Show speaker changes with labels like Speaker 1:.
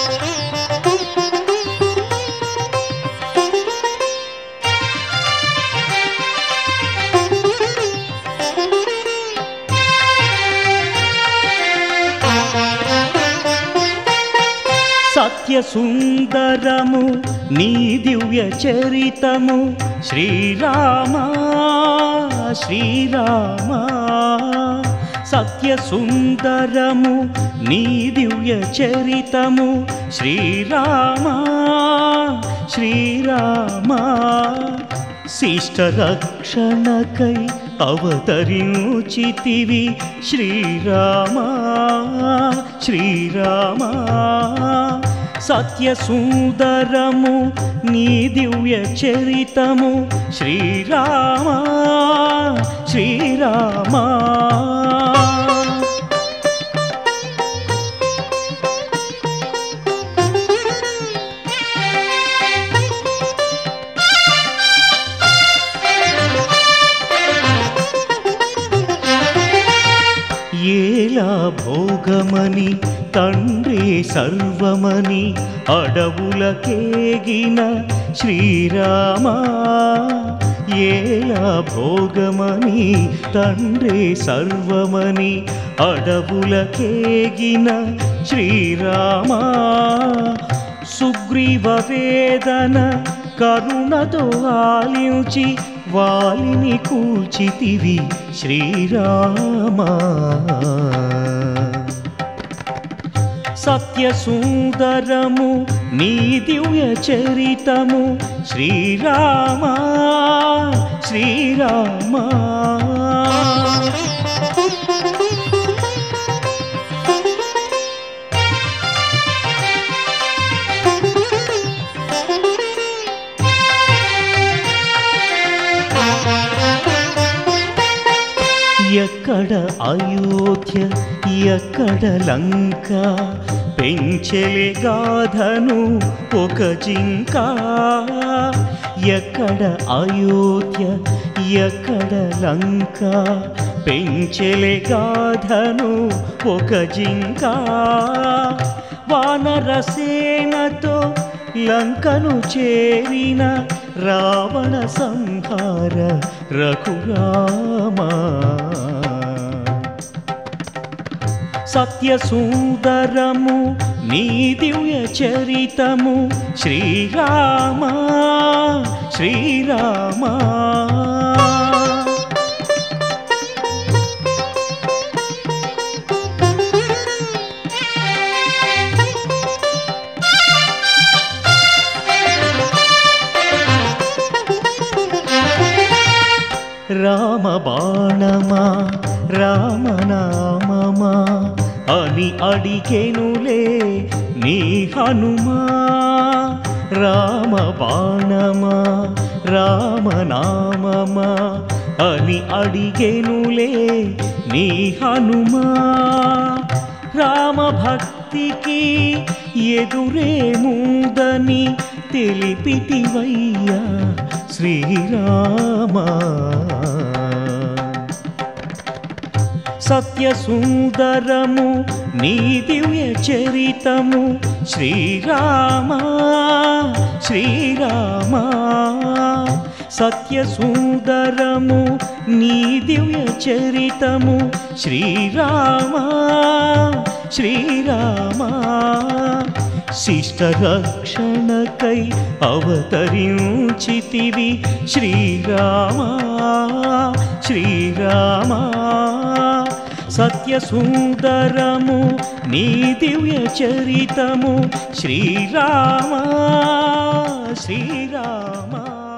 Speaker 1: సత్య సుందరము నీ దివ్య చరితము శ్రీరామ శ్రీరామ సత్య సుందరము నీ దివ్య చరితము శ్రీరామ శ్రీరామ శిష్ట రక్షణకై అవతరించితివి శ్రీరామ శ్రీరామ సత్య సుందరము నీ దివ్య చరితము శ్రీరామ శ్రీరామ ఏలా భోగమని తండ్రి సర్వమని అడవులకేగిన శ్రీరామ ఏలా భోగమని తండ్రి సర్వమని అడవులకేగిన శ్రీరామ సుగ్రీవ వేదన కరుణతో ఆలించి వాలిని కూల్చితివి శ్రీరామ సత్య సుందరము నీ దివ్య చరితము శ్రీరామ శ్రీరామ ఎక్కడ అయోధ్య ఎక్కడ లంక పెంచెలే గాథను ఒక జింక ఎక్కడ అయోధ్య ఎక్కడ లంక పెంచెలే గాథను ఒక జింక వానరసేనతో లంకను చేరిన రావణ సంహార రఘురామా సత్య సుందరము నీ దివ్య చరితము శ్రీరామ శ్రీరామ రామ బాణమా రామనామమా అని అడిగెనులే నీ హనుమా రామ బాణమా రామనామమా అని అడిగెనులే నీ హనుమా రామ భక్తికి ఎదురే ముందని తెలిపితివయ్యా శ్రీరామ సత్య సుందరము నీ దివ్య చరితము శ్రీరామ శ్రీరామ సత్య సుందరము నీ దివ్య చరితము శ్రీరామ శ్రీరామ శిష్ట రక్షణకై అవతరించితివి శ్రీరామ శ్రీరామ సత్య సుందరము నీ దివ్య చరితము శ్రీరామ శ్రీరామ